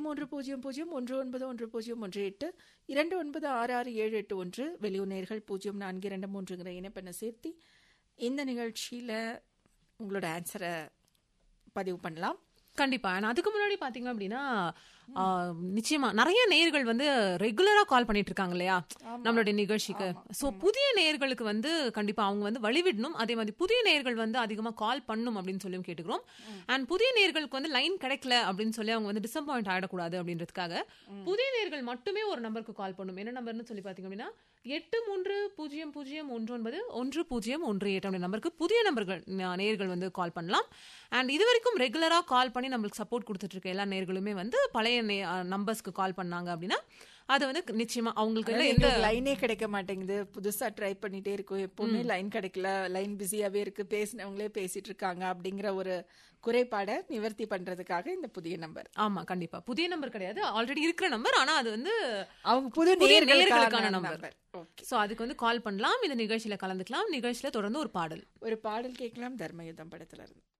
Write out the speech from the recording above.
மூன்று பூஜ்ஜியம் பூஜ்ஜியம் ஒன்று ஒன்பது ஒன்று பூஜ்ஜியம் ஒன்று எட்டு இரண்டு ஒன்பது ஆறு ஆறு ஏழு எட்டு ஒன்று வெளியூர் நேர்கள் பூஜ்ஜியம் நான்கு இரண்டு மூன்றுங்கிற இணைப்பெண்ணை சேர்த்தி இந்த நிகழ்ச்சியில் உங்களோட ஆன்சரை பதிவு பண்ணலாம் கண்டிப்பா ஆனா அதுக்கு முன்னாடி பாத்தீங்க அப்படின்னா ஆ, நிச்சயமா நிறைய நேயர்கள் வந்து ரெகுலரா கால் பண்ணிட்டு இருக்காங்க இல்லையா நம்மளுடைய நிகழ்ச்சிக்கு சோ புதிய நேயர்களுக்கு வந்து கண்டிப்பா அவங்க வந்து வழிவிடணும் அதே மாதிரி புதிய நேயர்கள் வந்து அதிகமா கால் பண்ணும் அப்படின்னு சொல்லி கேட்டுக்கிறோம் அண்ட் புதிய நேயர்களுக்கு வந்து லைன் கிடைக்கல அப்படின்னு சொல்லி அவங்க வந்து டிசப்பாயிண்ட் ஆயிடக்கூடாது அப்படின்றதுக்காக புதிய நேயர்கள் மட்டுமே ஒரு நம்பருக்கு கால் பண்ணும் என்ன நம்பர்னு சொல்லி பாத்தீங்க அப்படின்னா எட்டு மூன்று பூஜ்ஜியம் பூஜ்ஜியம் ஒன்று ஒன்பது ஒன்று பூஜ்ஜியம் ஒன்று எட்டு அப்படின்ற நம்பருக்கு புதிய நம்பர்கள் ந- நேயர்கள் வந்து கால் பண்ணலாம் அண்ட் இது வரைக்கும் ரெகுலரா கால் பண்ணி நம்மளுக்கு சப்போர்ட் கொடுத்துட்டு இருக்க எல்லா நேயர்களுமே வந்து பழைய நம்பர்ஸ்க்கு கால் பண்ணாங்க அப்படின்னா அது வந்து நிச்சயமா அவங்களுக்கு எல்லாம் எந்த லைனே கிடைக்க மாட்டேங்குது புதுசா ட்ரை பண்ணிட்டே இருக்கும் எப்பவுமே லைன் கிடைக்கல லைன் பிஸியாவே இருக்கு பேசினவங்களே பேசிட்டு இருக்காங்க அப்படிங்கிற ஒரு குறைபாடை நிவர்த்தி பண்றதுக்காக இந்த புதிய நம்பர் ஆமா கண்டிப்பா புதிய நம்பர் கிடையாது ஆல்ரெடி இருக்கிற நம்பர் ஆனா அது வந்து அவங்க புது புதிய நேயர்களுக்கான நேயர்களுக்கான நம்பர் நம்பர் ஓகே சோ அதுக்கு வந்து கால் பண்ணலாம் இந்த நிகழ்ச்சியில கலந்துக்கலாம் நிகழ்ச்சியில தொடர்ந்து ஒரு பாடல் ஒரு பாடல் கேட்கலாம் தர்மயுத்தம் படத்துல இருந்து